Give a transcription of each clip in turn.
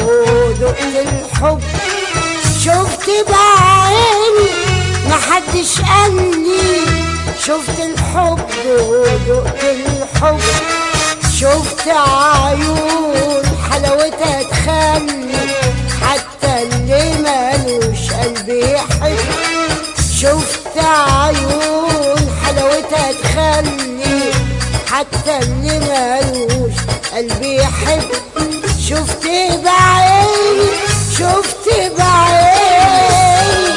ودقت الحب شفت بعيني محدش قال لي شفت الحب ودقت الحب شفت عيون حلاوتها تخلي حتى اللي مالوش قلب يحب شفت عيون حلاوتها تخلي حتى اللي مالوش قلب يحب شفت بعيني شفت بعيني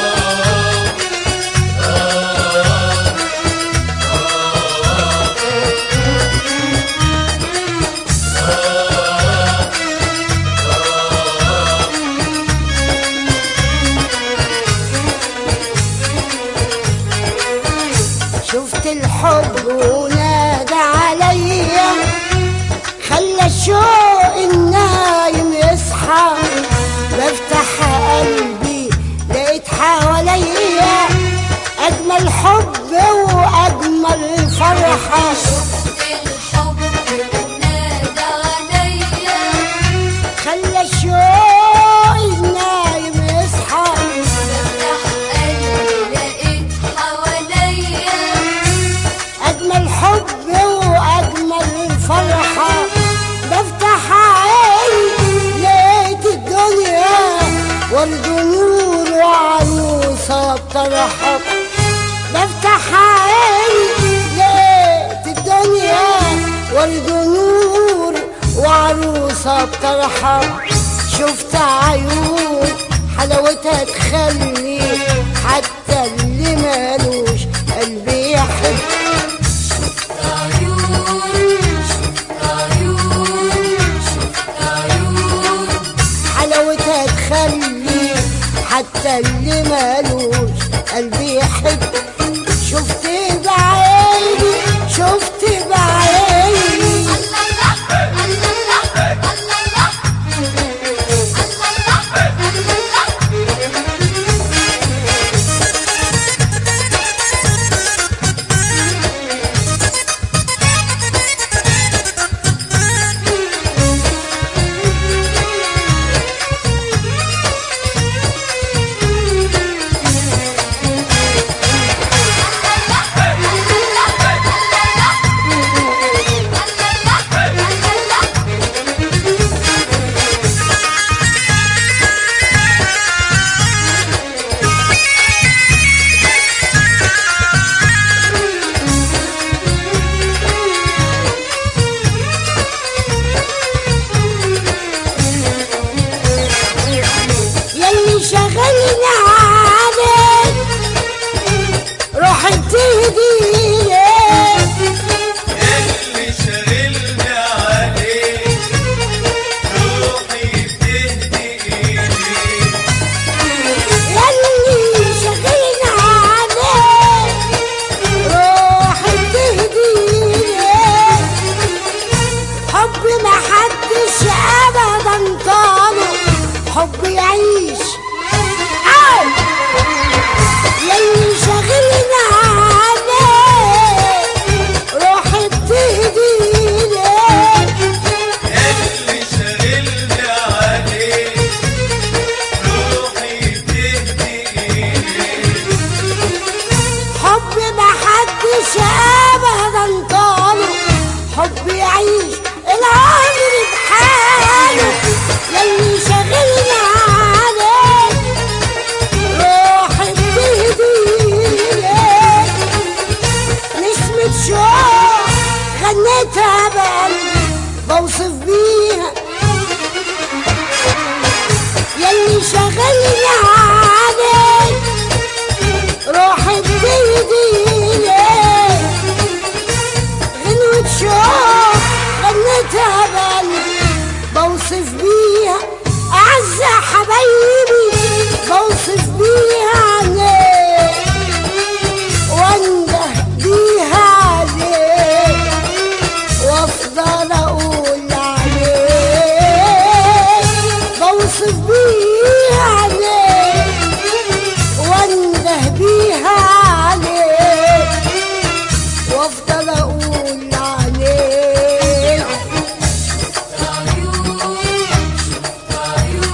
شفت الحب ونادى عليا خلى الشوق النايم يصحى بفتح قلبي لقيت حواليا اجمل حب واجمل فرحه الحب نادى عليا خلى الشوق النايم يصحى بفتح قلبي لقيت حواليا أجمل حب وأجمل فرحة بفتح عيني لقيت الدنيا ورد نور وعروسة بطرحة بفتح عيني لقيت الدنيا ورد نور وعروسة بطرحة شفت عيون حلاوتها تخلي حتى اللي مالوش قلب يحب عيون شفت عيون شفت عيون حلاوتها تخلي حتى اللي مالوش قلب يحب شفت بعيني شفت بعيني يلي شغلنا عليك روح تهدي ليك اللي شاغلني عليك روحي بتهدي ايديك يلي شغلنا عليك روح تهدي ليك حب ما حدش ابدا طاله حب يعيش أو يلي شغلنا عليك روح تهدي ليك اللي شاغلني عليك روحي بتهدي ايديك حب ما حدش ابدا طاله حب يعيش العمر بحاله يلي شغلنا عليك روح بتهدي ليك نسمة شوق غنيتها بقلبي بوصف بيها يلي شغلنا عليك روحي بتهدي ليك غنوة شوق غنيتها بقلبي بوصف بيها أعز حبايبي بوصف بيها عليك وانده بيها عليك وافضل اقول عليك بوصف بيها عليك وانده بيها عليك وافضل اقول عليك عيون شفت عيون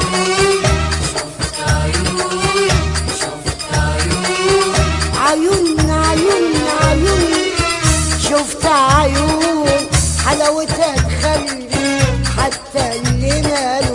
عيون عيون عيون شفت عيون حلاوتها تخلي حتى اللي ماله